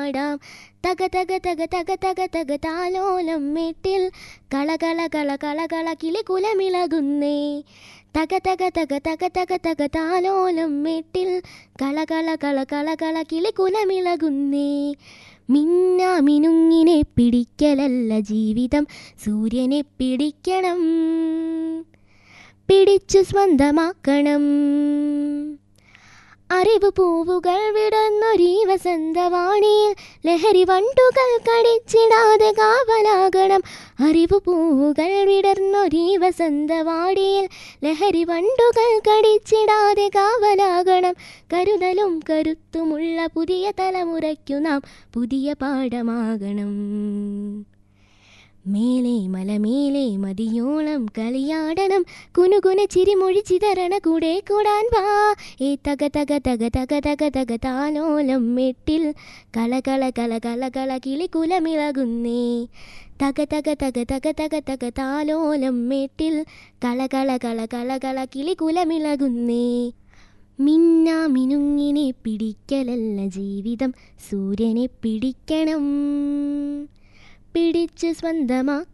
പാടാം തക തക തക തക തക തക താലോലം മേട്ടിൽ കള കള കള കള കള കിളി കുലമിളകുന്നേ തക തക തക തക തക തക താലോലം മേട്ടിൽ കള കള കള കള കള കിളി കുലമിളകുന്നേ മിന്നാ മിനുങ്ങിനെ പിടിക്കലല്ല ജീവിതം സൂര്യനെ പിടിക്കണം പിടിച്ചു സ്വന്തമാക്കണം അറിവ് പൂവുകൾ വിടന്നൊരീ വസന്തവാണിയിൽ ലഹരി വണ്ടുകൾ കടിച്ചിടാതെ കാവലാകണം അറിവ് പൂവുകൾ വിടർന്നൊരീ വസന്തവാടിയിൽ ലഹരി വണ്ടുകൾ കടിച്ചിടാതെ കാവലാകണം കരുതലും കരുത്തുമുള്ള പുതിയ തലമുറയ്ക്കു നാം പുതിയ പാഠമാകണം മേലെ മലമേലെ മതിയോളം കളിയാടണം കുനുകുന ചിരിമൊഴി ചിതറണ കൂടെ കൂടാൻ വാ ഏ തക തക തക തക തക തക താലോലം മെട്ടിൽ കള കള കള കള കള കിളി കുലമിളകുന്നേ തക തക തക തക തക തക താലോലം മെട്ടിൽ കള കള കള കള കള കിളി കുലമിളകുന്നേ മിന്നാ മിനുങ്ങിനെ പിടിക്കലല്ല ജീവിതം സൂര്യനെ പിടിക്കണം പിടിച്ച് സ്വന്തമാ